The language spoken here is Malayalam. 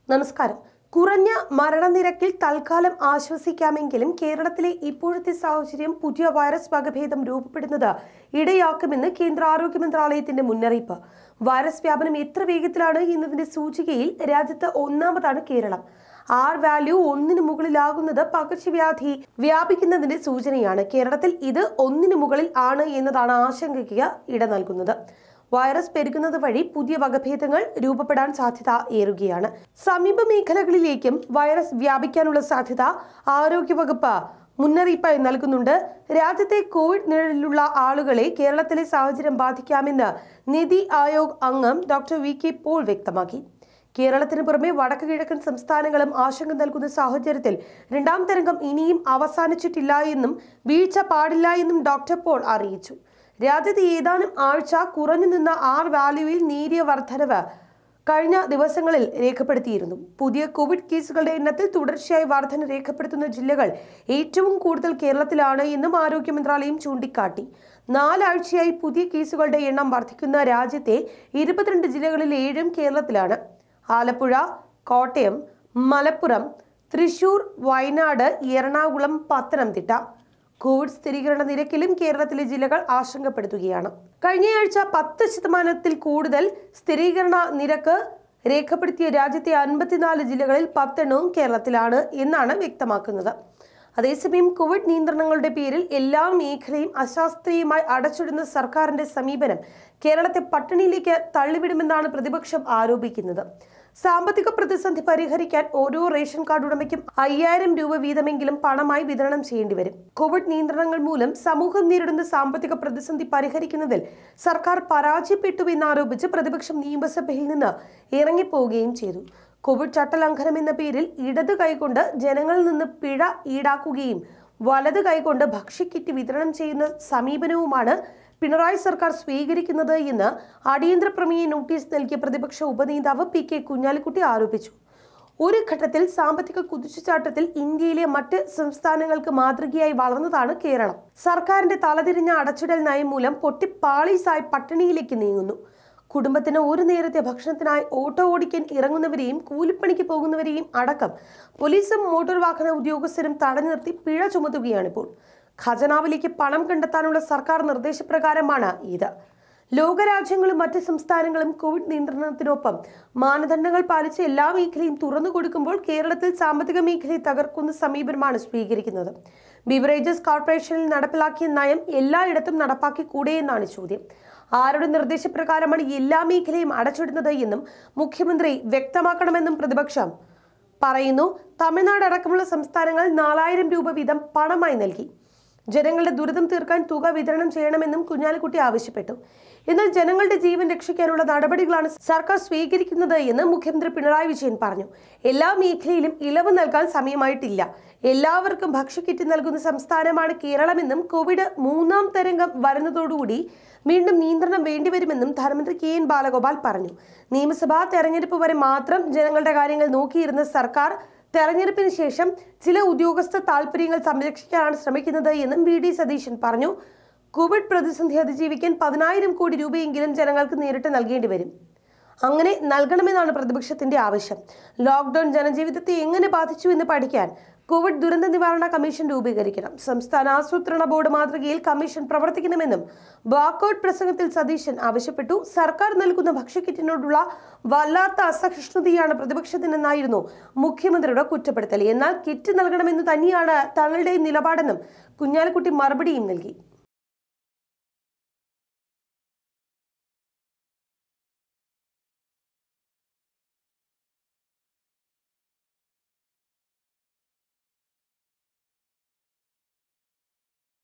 നമസ്കാരം കുറഞ്ഞ മരണനിരക്കിൽ തൽക്കാലം ആശ്വസിക്കാമെങ്കിലും കേരളത്തിലെ ഇപ്പോഴത്തെ സാഹചര്യം പുതിയ വൈറസ് വകഭേദം രൂപപ്പെടുന്നത് ഇടയാക്കുമെന്ന് കേന്ദ്ര ആരോഗ്യ മന്ത്രാലയത്തിന്റെ മുന്നറിയിപ്പ് വൈറസ് വ്യാപനം എത്ര വേഗത്തിലാണ് എന്നതിന്റെ സൂചികയിൽ രാജ്യത്ത് ഒന്നാമതാണ് കേരളം ആർ വാല്യൂ ഒന്നിന് മുകളിലാകുന്നത് പകർച്ചവ്യാധി വ്യാപിക്കുന്നതിന്റെ സൂചനയാണ് കേരളത്തിൽ ഇത് ഒന്നിന് മുകളിൽ ആണ് എന്നതാണ് ആശങ്കയ്ക്ക് ഇട നൽകുന്നത് വൈറസ് പെരുകുന്നത് വഴി പുതിയ വകഭേദങ്ങൾ രൂപപ്പെടാൻ സാധ്യത ഏറുകയാണ് സമീപ മേഖലകളിലേക്കും വൈറസ് വ്യാപിക്കാനുള്ള സാധ്യത ആരോഗ്യവകുപ്പ് മുന്നറിയിപ്പായി നൽകുന്നുണ്ട് രാജ്യത്തെ കോവിഡ് നിഴലിലുള്ള ആളുകളെ കേരളത്തിലെ സാഹചര്യം ബാധിക്കാമെന്ന് നിതി ആയോഗ് അംഗം ഡോക്ടർ വി കെ പോൾ വ്യക്തമാക്കി കേരളത്തിന് പുറമെ വടക്ക് കിഴക്കൻ സംസ്ഥാനങ്ങളും ആശങ്ക നൽകുന്ന സാഹചര്യത്തിൽ രണ്ടാം തരംഗം ഇനിയും അവസാനിച്ചിട്ടില്ല എന്നും വീഴ്ച പാടില്ല എന്നും ഡോക്ടർ പോൾ അറിയിച്ചു രാജ്യത്ത് ഏതാനും ആഴ്ച കുറഞ്ഞു നിന്ന ആർ വാല്യൂവിൽ നേരിയ വർധനവ് കഴിഞ്ഞ ദിവസങ്ങളിൽ രേഖപ്പെടുത്തിയിരുന്നു പുതിയ കോവിഡ് കേസുകളുടെ എണ്ണത്തിൽ തുടർച്ചയായി വർധന രേഖപ്പെടുത്തുന്ന ജില്ലകൾ ഏറ്റവും കൂടുതൽ കേരളത്തിലാണ് എന്നും ആരോഗ്യ മന്ത്രാലയം ചൂണ്ടിക്കാട്ടി നാലാഴ്ചയായി പുതിയ കേസുകളുടെ എണ്ണം വർദ്ധിക്കുന്ന രാജ്യത്തെ ഇരുപത്തിരണ്ട് ജില്ലകളിൽ ഏഴും കേരളത്തിലാണ് ആലപ്പുഴ കോട്ടയം മലപ്പുറം തൃശൂർ വയനാട് എറണാകുളം പത്തനംതിട്ട കോവിഡ് സ്ഥിരീകരണ നിരക്കിലും കേരളത്തിലെ ജില്ലകൾ ആശങ്കപ്പെടുത്തുകയാണ് കഴിഞ്ഞയാഴ്ച പത്ത് ശതമാനത്തിൽ കൂടുതൽ സ്ഥിരീകരണ നിരക്ക് രേഖപ്പെടുത്തിയ രാജ്യത്തെ അൻപത്തിനാല് ജില്ലകളിൽ പത്തെണ്ണവും കേരളത്തിലാണ് എന്നാണ് വ്യക്തമാക്കുന്നത് അതേസമയം കോവിഡ് നിയന്ത്രണങ്ങളുടെ പേരിൽ എല്ലാ മേഖലയും അശാസ്ത്രീയമായി അടച്ചിടുന്ന സർക്കാരിന്റെ സമീപനം കേരളത്തെ പട്ടിണിയിലേക്ക് തള്ളിവിടുമെന്നാണ് പ്രതിപക്ഷം ആരോപിക്കുന്നത് സാമ്പത്തിക പ്രതിസന്ധി പരിഹരിക്കാൻ ഓരോ റേഷൻ കാർഡ് ഉടമയ്ക്കും അയ്യായിരം രൂപ വീതമെങ്കിലും പണമായി വിതരണം ചെയ്യേണ്ടി വരും കോവിഡ് നിയന്ത്രണങ്ങൾ മൂലം സമൂഹം നേരിടുന്ന സാമ്പത്തിക പ്രതിസന്ധി പരിഹരിക്കുന്നതിൽ സർക്കാർ പരാജയപ്പെട്ടുവെന്നാരോപിച്ച് പ്രതിപക്ഷം നിയമസഭയിൽ നിന്ന് ഇറങ്ങിപ്പോവുകയും ചെയ്തു കോവിഡ് ചട്ടലംഘനം എന്ന പേരിൽ ഇടത് കൈകൊണ്ട് ജനങ്ങളിൽ നിന്ന് പിഴ ഈടാക്കുകയും വലത് കൈകൊണ്ട് ഭക്ഷ്യക്കിറ്റ് വിതരണം ചെയ്യുന്ന സമീപനവുമാണ് പിണറായി സർക്കാർ സ്വീകരിക്കുന്നത് എന്ന് അടിയന്തര പ്രമേയ നോട്ടീസ് നൽകിയ പ്രതിപക്ഷ ഉപനേതാവ് പി കെ കുഞ്ഞാലിക്കുട്ടി ആരോപിച്ചു ഒരു ഘട്ടത്തിൽ സാമ്പത്തിക കുതിച്ചുചാട്ടത്തിൽ ഇന്ത്യയിലെ മറ്റ് സംസ്ഥാനങ്ങൾക്ക് മാതൃകയായി വളർന്നതാണ് കേരളം സർക്കാരിന്റെ തലതിരിഞ്ഞ അടച്ചിടൽ നയം മൂലം പൊട്ടിപ്പാളീസായി പട്ടിണിയിലേക്ക് നീങ്ങുന്നു കുടുംബത്തിന് ഒരു നേരത്തെ ഭക്ഷണത്തിനായി ഓട്ടോ ഓടിക്കാൻ ഇറങ്ങുന്നവരെയും കൂലിപ്പണിക്ക് പോകുന്നവരെയും അടക്കം പോലീസും മോട്ടോർ വാഹന ഉദ്യോഗസ്ഥരും തടഞ്ഞു നിർത്തി പിഴ ചുമത്തുകയാണിപ്പോൾ ഖജനാവിലേക്ക് പണം കണ്ടെത്താനുള്ള സർക്കാർ നിർദ്ദേശപ്രകാരമാണ് ഇത് ലോകരാജ്യങ്ങളും മറ്റ് സംസ്ഥാനങ്ങളും കോവിഡ് നിയന്ത്രണത്തിനൊപ്പം മാനദണ്ഡങ്ങൾ പാലിച്ച് എല്ലാ മേഖലയും തുറന്നു കൊടുക്കുമ്പോൾ കേരളത്തിൽ സാമ്പത്തിക മേഖലയെ തകർക്കുന്ന സമീപനമാണ് സ്വീകരിക്കുന്നത് ബിവറേജസ് കോർപ്പറേഷനിൽ നടപ്പിലാക്കിയ നയം എല്ലായിടത്തും നടപ്പാക്കി കൂടെ എന്നാണ് ചോദ്യം ആരുടെ നിർദ്ദേശപ്രകാരമാണ് എല്ലാ മേഖലയും അടച്ചിടുന്നത് എന്നും മുഖ്യമന്ത്രി വ്യക്തമാക്കണമെന്നും പ്രതിപക്ഷം പറയുന്നു തമിഴ്നാട് അടക്കമുള്ള സംസ്ഥാനങ്ങൾ നാലായിരം രൂപ വീതം പണമായി നൽകി ജനങ്ങളുടെ ദുരിതം തീർക്കാൻ തുക വിതരണം ചെയ്യണമെന്നും കുഞ്ഞാലിക്കുട്ടി ആവശ്യപ്പെട്ടു എന്നാൽ ജനങ്ങളുടെ ജീവൻ രക്ഷിക്കാനുള്ള നടപടികളാണ് സർക്കാർ സ്വീകരിക്കുന്നത് എന്ന് മുഖ്യമന്ത്രി പിണറായി വിജയൻ പറഞ്ഞു എല്ലാ മേഖലയിലും ഇളവ് നൽകാൻ സമയമായിട്ടില്ല എല്ലാവർക്കും ഭക്ഷ്യക്കിറ്റ് നൽകുന്ന സംസ്ഥാനമാണ് കേരളമെന്നും കോവിഡ് മൂന്നാം തരംഗം വരുന്നതോടുകൂടി വീണ്ടും നിയന്ത്രണം വേണ്ടിവരുമെന്നും ധനമന്ത്രി കെ എൻ ബാലഗോപാൽ പറഞ്ഞു നിയമസഭാ തെരഞ്ഞെടുപ്പ് വരെ മാത്രം ജനങ്ങളുടെ കാര്യങ്ങൾ നോക്കിയിരുന്ന സർക്കാർ തെരഞ്ഞെടുപ്പിന് ശേഷം ചില ഉദ്യോഗസ്ഥ താൽപര്യങ്ങൾ സംരക്ഷിക്കാനാണ് ശ്രമിക്കുന്നത് എന്നും വി ഡി സതീശൻ പറഞ്ഞു കോവിഡ് പ്രതിസന്ധി അതിജീവിക്കാൻ പതിനായിരം കോടി രൂപയെങ്കിലും ജനങ്ങൾക്ക് നേരിട്ട് നൽകേണ്ടി വരും അങ്ങനെ നൽകണമെന്നാണ് പ്രതിപക്ഷത്തിന്റെ ആവശ്യം ലോക്ക്ഡൌൺ ജനജീവിതത്തെ എങ്ങനെ ബാധിച്ചു എന്ന് പഠിക്കാൻ കോവിഡ് ദുരന്ത നിവാരണ കമ്മീഷൻ രൂപീകരിക്കണം സംസ്ഥാന ആസൂത്രണ ബോർഡ് മാതൃകയിൽ കമ്മീഷൻ പ്രവർത്തിക്കണമെന്നും വാക്കൌട്ട് പ്രസംഗത്തിൽ സതീശൻ ആവശ്യപ്പെട്ടു സർക്കാർ നൽകുന്ന ഭക്ഷ്യക്കിറ്റിനോടുള്ള വല്ലാത്ത അസഹിഷ്ണുതയാണ് പ്രതിപക്ഷത്തിനെന്നായിരുന്നു മുഖ്യമന്ത്രിയുടെ കുറ്റപ്പെടുത്തൽ എന്നാൽ കിറ്റ് നൽകണമെന്ന് തന്നെയാണ് തങ്ങളുടെ നിലപാടെന്നും കുഞ്ഞാലിക്കുട്ടി മറുപടിയും നൽകി